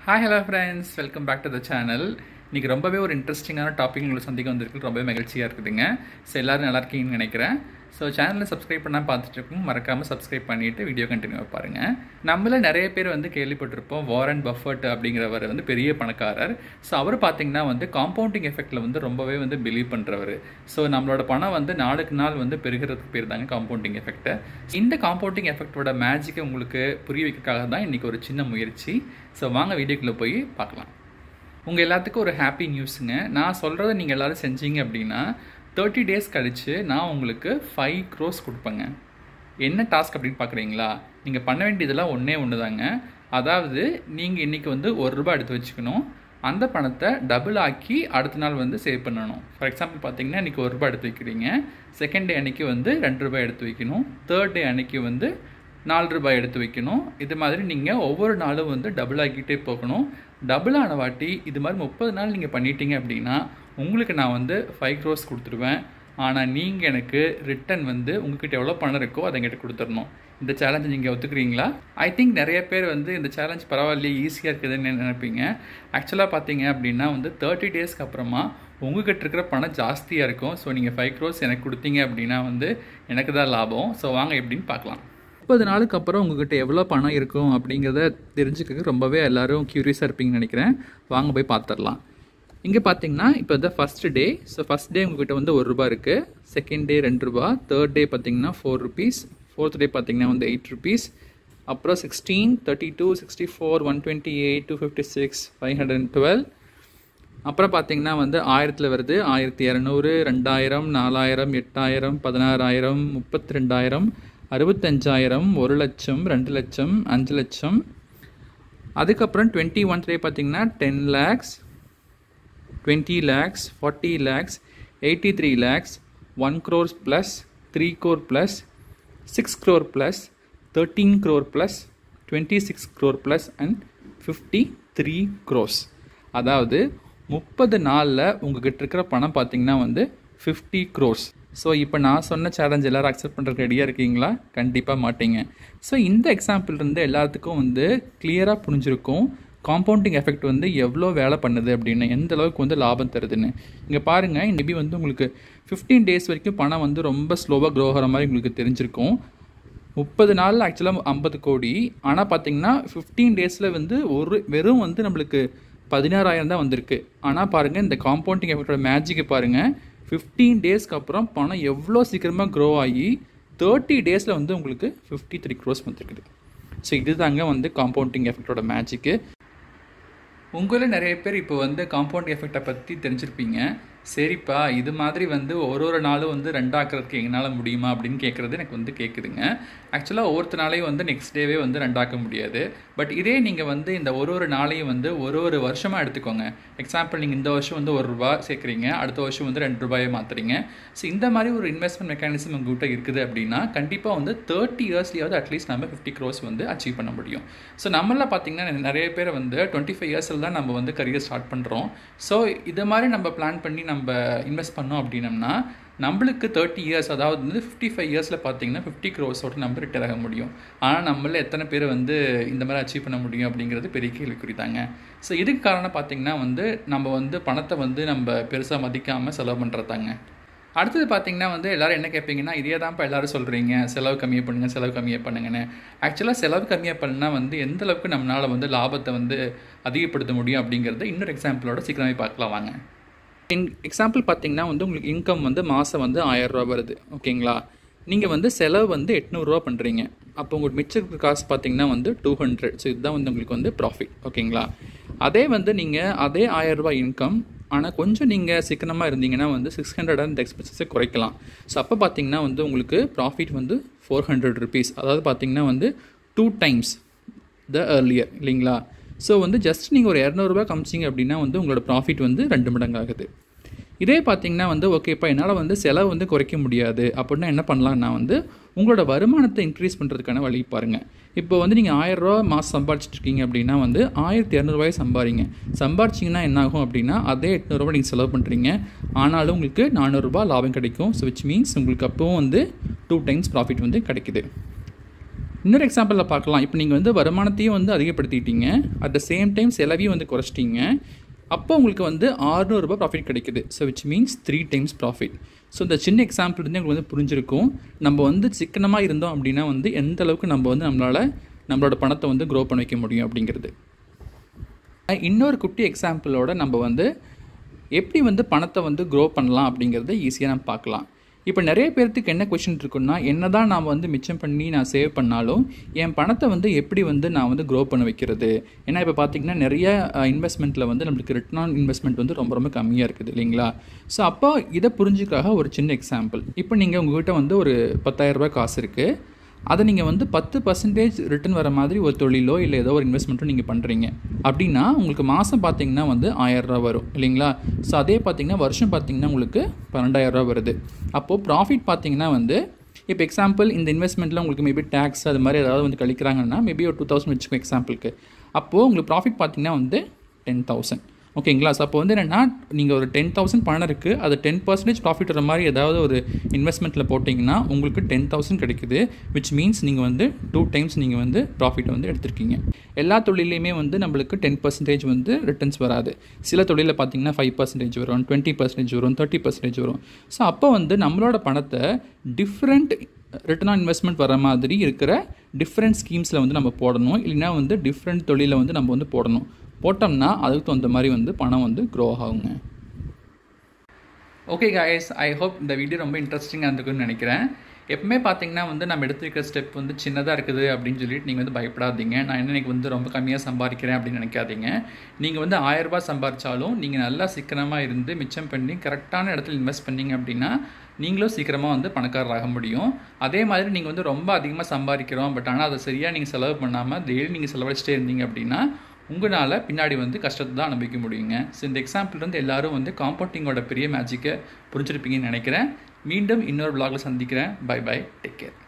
hi hello friends welcome back to the channel இன்றைக்கி ரொம்பவே ஒரு இன்ட்ரெஸ்டிங்கான டாபிக் உங்களுக்கு சந்திக்க வந்திருக்கு ரொம்பவே மகிழ்ச்சியாக இருக்குதுங்க ஸோ எல்லோரும் நல்லா இருக்கீங்கன்னு நினைக்கிறேன் ஸோ சேனலில் சப்ஸ்கிரைப் பண்ணால் பார்த்துட்டு இருக்கும் மறக்காமல் சப்ஸ்கிரைப் பண்ணிவிட்டு வீடியோ கண்டினியூ பாருங்கள் நம்மள நிறைய பேர் வந்து கேள்விப்பட்டிருப்போம் வாரன் பஃபர்ட் அப்படிங்கிறவர் வந்து பெரிய பணக்காரர் ஸோ அவர் பார்த்தீங்கன்னா வந்து காம்பவுண்டிங் எஃபெக்டில் வந்து ரொம்பவே வந்து பிலீவ் பண்ணுறவர் ஸோ நம்மளோட பணம் வந்து நாளுக்கு நாள் வந்து பெருகிறதுக்கு பேர் தாங்க காம்பவுண்டிங் எஃபெக்ட் இந்த காம்பவுண்டிங் எஃபெக்டோட மேஜிக்கை உங்களுக்கு புரிய வைக்கிறதுக்காக தான் இன்றைக்கி ஒரு சின்ன முயற்சி ஸோ வாங்க வீடியோக்குள்ளே போய் பார்க்கலாம் உங்கள் எல்லாத்துக்கும் ஒரு ஹாப்பி நியூஸுங்க நான் சொல்கிறத நீங்கள் எல்லோரும் செஞ்சீங்க அப்படின்னா தேர்ட்டி டேஸ் கழித்து நான் உங்களுக்கு ஃபைவ் க்ரோஸ் கொடுப்பேங்க என்ன டாஸ்க் அப்படின்னு பார்க்குறீங்களா நீங்கள் பண்ண வேண்டியதெல்லாம் ஒன்றே ஒன்று தாங்க அதாவது நீங்கள் இன்றைக்கி வந்து ஒரு ரூபாய் எடுத்து வச்சுக்கணும் அந்த பணத்தை டபுள் ஆக்கி அடுத்த நாள் வந்து சேவ் பண்ணணும் ஃபார் எக்ஸாம்பிள் பார்த்தீங்கன்னா இன்றைக்கி ஒரு ரூபாய் எடுத்து வைக்கிறீங்க செகண்ட் டே அன்றைக்கி வந்து ரெண்டு ரூபாய் எடுத்து வைக்கணும் தேர்ட் டே அன்றைக்கி வந்து நாலு ரூபாய் எடுத்து வைக்கணும் இது மாதிரி நீங்கள் ஒவ்வொரு நாளும் வந்து டபுள் ஆக்கிட்டே போகணும் டபுள் ஆன வாட்டி இது மாதிரி முப்பது நாள் நீங்கள் பண்ணிட்டீங்க அப்படின்னா உங்களுக்கு நான் வந்து ஃபைவ் க்ரோஸ் கொடுத்துருவேன் ஆனால் நீங்கள் எனக்கு ரிட்டன் வந்து உங்ககிட்ட எவ்வளோ பணம் இருக்கோ அதை என்கிட்ட கொடுத்துடணும் இந்த சேலஞ்சை நீங்கள் ஒத்துக்கிறீங்களா ஐ திங்க் நிறைய பேர் வந்து இந்த சேலஞ்ச் பரவாயில்லையே ஈஸியாக இருக்குதுன்னு நினைப்பீங்க ஆக்சுவலாக பார்த்தீங்க அப்படின்னா வந்து தேர்ட்டி டேஸ்க்கு அப்புறமா உங்ககிட்ட இருக்கிற பணம் ஜாஸ்தியாக இருக்கும் ஸோ நீங்கள் ஃபைவ் க்ரோஸ் எனக்கு கொடுத்தீங்க அப்படின்னா வந்து எனக்கு தான் லாபம் ஸோ வாங்க எப்படின்னு பார்க்கலாம் முப்பது நாளுக்கு அப்புறம் உங்ககிட்ட எவ்வளோ பணம் இருக்கும் அப்படிங்கிறத தெரிஞ்சுக்க ரொம்பவே எல்லோரும் க்யூரியஸாக இருப்பீங்கன்னு நினைக்கிறேன் வாங்க போய் பார்த்துடலாம் இங்கே பார்த்தீங்கன்னா இப்போ தான் first day so first day உங்ககிட்ட வந்து ஒரு ரூபா இருக்குது செகண்ட் டே ரெண்டு ரூபா தேர்ட் டே பார்த்தீங்கன்னா ஃபோர் ருபீஸ் ஃபோர்த் டே பார்த்தீங்கன்னா வந்து எயிட் ருபீஸ் அப்புறம் sixteen thirty two sixty four one twenty eight two fifty six five hundred and twelve அப்புறம் பார்த்தீங்கன்னா வந்து ஆயிரத்தில் வருது ஆயிரத்தி இரநூறு ரெண்டாயிரம் நாலாயிரம் எட்டாயிரம் பதினாறாயிரம் முப்பத்தி ரெண்டாயிரம் அறுபத்தஞ்சாயிரம் ஒரு லட்சம் ரெண்டு லட்சம் அஞ்சு லட்சம் அதுக்கப்புறம் டுவெண்ட்டி ஒன் டே பார்த்தீங்கன்னா ten lakhs twenty lakhs forty lakhs eighty three lakhs one crore plus three crore plus six crore plus thirteen crore plus twenty six crore plus and fifty three crores அதாவது முப்பது நாளில் உங்ககிட்ட இருக்கிற பணம் பார்த்தீங்கன்னா வந்து ஃபிஃப்டி க்ரோர்ஸ் ஸோ இப்போ நான் சொன்ன சேலஞ்ச் எல்லோரும் அக்செப்ட் பண்ணுறதுக்கு ரெடியாக இருக்கீங்களா கண்டிப்பாக மாட்டீங்க ஸோ இந்த எக்ஸாம்பிள் இருந்து எல்லாத்துக்கும் வந்து கிளியராக புரிஞ்சிருக்கும் காம்பவுண்டிங் எஃபெக்ட் வந்து எவ்வளோ வேலை பண்ணுது அப்படின்னு எந்த அளவுக்கு வந்து லாபம் தருதுன்னு இங்கே பாருங்கள் மேபி வந்து உங்களுக்கு ஃபிஃப்டீன் டேஸ் வரைக்கும் பணம் வந்து ரொம்ப ஸ்லோவாக க்ரோ ஆகிற மாதிரி உங்களுக்கு தெரிஞ்சிருக்கும் முப்பது நாளில் ஆக்சுவலாக ஐம்பது கோடி ஆனால் பார்த்தீங்கன்னா ஃபிஃப்டீன் டேஸில் வந்து ஒரு வெறும் வந்து நம்மளுக்கு பதினாறாயிரம் தான் வந்திருக்கு ஆனால் பாருங்கள் இந்த காம்பவுண்டிங் எஃபெக்டோட மேஜிக்கை பாருங்கள் ஃபிஃப்டீன் டேஸ்க்கு அப்புறம் பணம் எவ்வளோ சீக்கிரமாக க்ரோ ஆகி தேர்ட்டி டேஸில் வந்து உங்களுக்கு ஃபிஃப்டி த்ரீ க்ரோஸ் வந்துருக்குது ஸோ இது தாங்க வந்து காம்பவுண்டிங் எஃபெக்டோட மேஜிக்கு உங்களில் நிறைய பேர் இப்போ வந்து காம்பவுண்ட் எஃபெக்டை பற்றி தெரிஞ்சிருப்பீங்க சரிப்பா இது மாதிரி வந்து ஒரு ஒரு நாளும் வந்து ரெண்டாக்கிறதுக்கு எங்களால் முடியுமா அப்படின்னு கேட்குறது எனக்கு வந்து கேட்குதுங்க ஆக்சுவலாக ஒவ்வொரு நாளையும் வந்து நெக்ஸ்ட் டேவே வந்து ரெண்டாக்க முடியாது பட் இதே நீங்கள் வந்து இந்த ஒரு ஒரு நாளையும் வந்து ஒரு ஒரு வருஷமாக எடுத்துக்கோங்க எக்ஸாம்பிள் நீங்கள் இந்த வருஷம் வந்து ஒரு ரூபா சேர்க்குறீங்க அடுத்த வருஷம் வந்து ரெண்டு ரூபாயை மாற்றுறீங்க ஸோ இந்த மாதிரி ஒரு இன்வெஸ்ட்மெண்ட் மெக்கானிசம் உங்கள்கிட்ட இருக்குது அப்படின்னா கண்டிப்பாக வந்து தேர்ட்டி இயர்ஸ்லேயாவது அட்லீஸ்ட் நம்ம ஃபிஃப்டி க்ரோஸ் வந்து அச்சீவ் பண்ண முடியும் ஸோ நம்மளாம் பார்த்தீங்கன்னா நிறைய பேர் வந்து டுவெண்ட்டி ஃபைவ் இயர்ஸில் தான் நம்ம வந்து கரியர் ஸ்டார்ட் பண்ணுறோம் ஸோ இது மாதிரி நம்ம பிளான் பண்ணி நம்ம இன்வெஸ்ட் பண்ணோம் அப்படின்னம்னா நம்மளுக்கு தேர்ட்டி இயர்ஸ் அதாவது வந்து ஃபிஃப்டி ஃபைவ் இயர்ஸில் பார்த்தீங்கன்னா ஃபிஃப்டி க்ரோஸோட நம்ம ரிட்டர் ஆக முடியும் ஆனால் நம்மள எத்தனை பேர் வந்து இந்த மாதிரி அச்சீவ் பண்ண முடியும் அப்படிங்கிறது பெரிய கேள்விக்குறி தாங்க ஸோ இதுக்கு காரணம் பார்த்தீங்கன்னா வந்து நம்ம வந்து பணத்தை வந்து நம்ம பெருசாக மதிக்காமல் செலவு பண்ணுறதாங்க அடுத்தது பார்த்தீங்கன்னா வந்து எல்லோரும் என்ன கேட்பீங்கன்னா இதே தான்ப்பா எல்லோரும் சொல்கிறீங்க செலவு கம்மியாக பண்ணுங்கள் செலவு கம்மியாக பண்ணுங்கன்னு ஆக்சுவலாக செலவு கம்மியாக பண்ணால் வந்து எந்த அளவுக்கு நம்மளால் வந்து லாபத்தை வந்து அதிகப்படுத்த முடியும் அப்படிங்கிறத இன்னொரு எக்ஸாம்பிளோட சீக்கிரமே பார்க்கலாம் வாங்க இன் எக்ஸாம்பிள் பார்த்தீங்கன்னா வந்து உங்களுக்கு இன்கம் வந்து மாதம் வந்து ஆயிரரூபா வருது ஓகேங்களா நீங்கள் வந்து செலவு வந்து எட்நூறுரூவா பண்ணுறீங்க அப்போ உங்களுக்கு மிச்ச இருக்கிற காசு பார்த்தீங்கன்னா வந்து டூ ஹண்ட்ரட் ஸோ இதுதான் வந்து உங்களுக்கு வந்து ப்ராஃபிட் ஓகேங்களா அதே வந்து நீங்கள் அதே ஆயிரரூபா இன்கம் ஆனால் கொஞ்சம் நீங்கள் சிக்கனமாக இருந்தீங்கன்னா வந்து சிக்ஸ் ஹண்ட்ரட் அந்த எக்ஸ்பென்சஸை குறைக்கலாம் ஸோ அப்போ பார்த்தீங்கன்னா வந்து உங்களுக்கு ப்ராஃபிட் வந்து ஃபோர் ஹண்ட்ரட் ருபீஸ் அதாவது பார்த்தீங்கன்னா வந்து டூ டைம்ஸ் த ஏர்லியர் இல்லைங்களா ஸோ வந்து ஜஸ்ட் நீங்கள் ஒரு இரநூறுபா காமிச்சிங்க அப்படின்னா வந்து உங்களோட ப்ராஃபிட் வந்து ரெண்டு மடங்கு ஆகுது இதே பார்த்தீங்கன்னா வந்து ஓகேப்பா என்னால் வந்து செலவு வந்து குறைக்க முடியாது அப்படின்னா என்ன பண்ணலாம்னா வந்து உங்களோட வருமானத்தை இன்க்ரீஸ் பண்ணுறதுக்கான வழி பாருங்கள் இப்போ வந்து நீங்கள் ஆயிரரூவா மாதம் சம்பாரிச்சிட்டு இருக்கீங்க அப்படின்னா வந்து ஆயிரத்தி இரநூறுவாயை சம்பாதிங்க சம்பாரிச்சிங்கன்னா என்ன ஆகும் அப்படின்னா அதே எட்நூறுபா நீங்கள் செலவு பண்ணுறீங்க ஆனாலும் உங்களுக்கு நானூறுரூபா லாபம் கிடைக்கும் ஸோ விச் மீன்ஸ் உங்களுக்கு அப்போவும் வந்து டூ டைம்ஸ் ப்ராஃபிட் வந்து கிடைக்குது இன்னொரு எக்ஸாம்பிளில் பார்க்கலாம் இப்போ நீங்கள் வந்து வருமானத்தையும் வந்து அதிகப்படுத்திட்டீங்க அட் த சேம் டைம் செலவையும் வந்து குறைச்சிட்டீங்க அப்போ உங்களுக்கு வந்து ஆறுநூறுபா ப்ராஃபிட் கிடைக்குது so which means three times profit so இந்த சின்ன எக்ஸாம்பிள் வந்து உங்களுக்கு வந்து புரிஞ்சிருக்கும் நம்ம வந்து சிக்கனமாக இருந்தோம் அப்படின்னா வந்து எந்த அளவுக்கு நம்ம வந்து நம்மளால் நம்மளோட பணத்தை வந்து க்ரோ பண்ண வைக்க முடியும் அப்படிங்கிறது இன்னொரு குட்டி எக்ஸாம்பிளோட நம்ம வந்து எப்படி வந்து பணத்தை வந்து க்ரோ பண்ணலாம் அப்படிங்கிறத ஈஸியாக நம்ம பார்க்கலாம் இப்போ நிறைய பேர்த்துக்கு என்ன கொஷின் இருக்குன்னா என்ன தான் நான் வந்து மிச்சம் பண்ணி நான் சேவ் பண்ணாலும் என் பணத்தை வந்து எப்படி வந்து நான் வந்து க்ரோ பண்ண வைக்கிறது ஏன்னா இப்போ பார்த்தீங்கன்னா நிறைய இன்வெஸ்ட்மெண்ட்டில் வந்து நம்மளுக்கு ரிட்டர்ன் ஆன் இன்வெஸ்ட்மெண்ட் வந்து ரொம்ப ரொம்ப கம்மியாக இருக்குது இல்லைங்களா ஸோ அப்போ இதை புரிஞ்சுக்காக ஒரு சின்ன எக்ஸாம்பிள் இப்போ நீங்கள் உங்கள்கிட்ட வந்து ஒரு பத்தாயிரரூபா காசு இருக்குது அதை நீங்கள் வந்து பத்து பர்சன்டேஜ் ரிட்டர்ன் வர மாதிரி ஒரு தொழிலோ இல்லை ஏதோ ஒரு இன்வெஸ்ட்மெண்ட்டோ நீங்கள் பண்ணுறீங்க அப்படின்னா உங்களுக்கு மாதம் பார்த்தீங்கன்னா வந்து ஆயிரரூவா வரும் இல்லைங்களா ஸோ அதே பார்த்தீங்கன்னா வருஷம் பார்த்தீங்கன்னா உங்களுக்கு பன்னெண்டாயிரரூவா வருது அப்போது ப்ராஃபிட் பார்த்தீங்கன்னா வந்து இப்போ எக்ஸாம்பிள் இந்த இன்வெஸ்ட்மெண்ட்டில் உங்களுக்கு மேபி டேக்ஸ் அது மாதிரி ஏதாவது வந்து கழிக்கிறாங்கன்னா மேபி ஒரு டூ தௌசண்ட் வச்சுக்கோ எக்ஸாம்பிளுக்கு அப்போது உங்களுக்கு ப்ராஃபிட் பார்த்தீங்கன்னா வந்து டென் தௌசண்ட் ஓகேங்களா ஸோ அப்போ வந்து என்னென்னா நீங்கள் ஒரு டென் தௌசண்ட் பணம் இருக்குது அது டென் பர்சன்டேஜ் ப்ராஃபிட் வர மாதிரி ஏதாவது ஒரு இன்வெஸ்ட்மெண்ட்டில் போட்டிங்கன்னா உங்களுக்கு டென் தௌசண்ட் கிடைக்குது விச் மீன்ஸ் நீங்கள் வந்து டூ டைம்ஸ் நீங்கள் வந்து ப்ராஃபிட் வந்து எடுத்திருக்கீங்க எல்லா தொழிலையுமே வந்து நம்மளுக்கு டென் பர்சன்டேஜ் வந்து ரிட்டர்ன்ஸ் வராது சில தொழிலில் பார்த்தீங்கன்னா ஃபைவ் பர்சன்டேஜ் வரும் டுவெண்ட்டி பர்சன்டேஜ் வரும் தேர்ட்டி பர்சன்டேஜ் வரும் ஸோ அப்போ வந்து நம்மளோட பணத்தை டிஃப்ரெண்ட் ரிட்டர்ன் ஆன் இன்வெஸ்ட்மெண்ட் வர மாதிரி இருக்கிற டிஃப்ரெண்ட் ஸ்கீம்ஸில் வந்து நம்ம போடணும் இல்லைன்னா வந்து டிஃப்ரெண்ட் தொழிலில் வந்து நம்ம வந்து போடணும் போட்டோம்னா அதுக்கு தகுந்த மாதிரி வந்து பணம் வந்து க்ரோ ஆகுங்க ஓகே காய்ஸ் ஐ ஹோப் இந்த வீடியோ ரொம்ப இன்ட்ரெஸ்டிங்காக இருந்துக்குன்னு நினைக்கிறேன் எப்பவுமே பார்த்தீங்கன்னா வந்து நம்ம எடுத்து வைக்கிற ஸ்டெப் வந்து சின்னதாக இருக்குது அப்படின்னு சொல்லிட்டு நீங்கள் வந்து பயப்படாதீங்க நான் என்ன எனக்கு வந்து ரொம்ப கம்மியாக சம்பாதிக்கிறேன் அப்படின்னு நினைக்காதீங்க நீங்கள் வந்து ஆயிரரூபா சம்பாதிச்சாலும் நீங்கள் நல்லா சிக்கனமாக இருந்து மிச்சம் பண்ணி கரெக்டான இடத்துல இன்வெஸ்ட் பண்ணீங்க அப்படின்னா நீங்களும் சீக்கிரமாக வந்து பணக்காரர் ஆக முடியும் அதே மாதிரி நீங்கள் வந்து ரொம்ப அதிகமாக சம்பாதிக்கிறோம் பட் ஆனால் அதை சரியாக நீங்கள் செலவு பண்ணாமல் டெய்லி நீங்கள் செலவழிச்சிட்டே இருந்தீங்க அப்படின்னா உங்களால் பின்னாடி வந்து கஷ்டத்தை தான் அனுபவிக்க முடியுங்க ஸோ இந்த எக்ஸாம்பிள் வந்து எல்லாரும் வந்து காம்பவுண்டிங்கோட பெரிய மேஜிக்கை புரிஞ்சிருப்பீங்கன்னு நினைக்கிறேன் மீண்டும் இன்னொரு விலாகில் சந்திக்கிறேன் பை பை டேக் கேர்